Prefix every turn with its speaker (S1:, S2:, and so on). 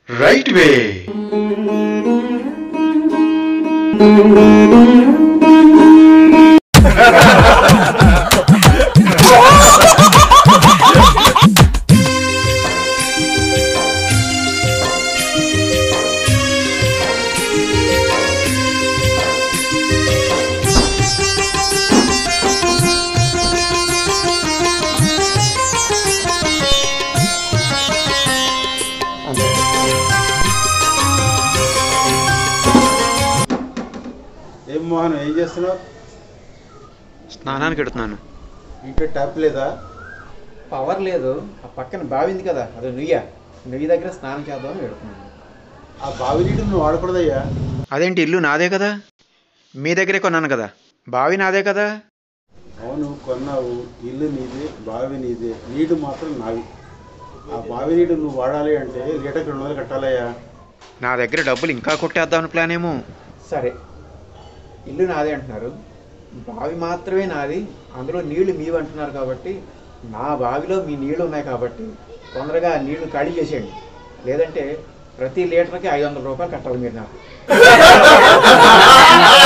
S1: right way
S2: ఏం మోహన్ ఏం చేస్తున్నావు
S1: స్నానానికి ఎడుతున్నాను
S2: ఇంట్లో ట్యాప్ లేదా
S3: పవర్ లేదు ఆ పక్కన బావి ఉంది కదా అది నుయ్య నుయ్యి దగ్గర స్నానం చేద్దామని పెడుతున్నాను
S2: ఆ బావి నీటిని నువ్వు వాడకూడదయ్యా
S1: అదేంటి ఇల్లు నాదే కదా మీ దగ్గరే కొన్నాను కదా బావి నాదే కదా
S2: అవును కొన్నావు ఇల్లు నీదే బావి నీదే నీడు మాత్రం నావి ఆ బావి నీడు నువ్వు వాడాలి అంటే లీటర్కి రెండు వందలు కట్టాలయ్యా
S1: నా దగ్గర డబ్బులు ఇంకా కొట్టేద్దామని ప్లాన్ ఏమో
S3: సరే ఇల్లు నాదే అంటున్నారు బావి మాత్రమే నాది అందులో నీళ్లు మీవి అంటున్నారు కాబట్టి నా బావిలో మీ నీళ్లు ఉన్నాయి కాబట్టి తొందరగా ఆ నీళ్లు ఖాళీ చేసేయండి లేదంటే ప్రతి లీటర్కి ఐదు వందల రూపాయలు కట్టాలి మీరు నాకు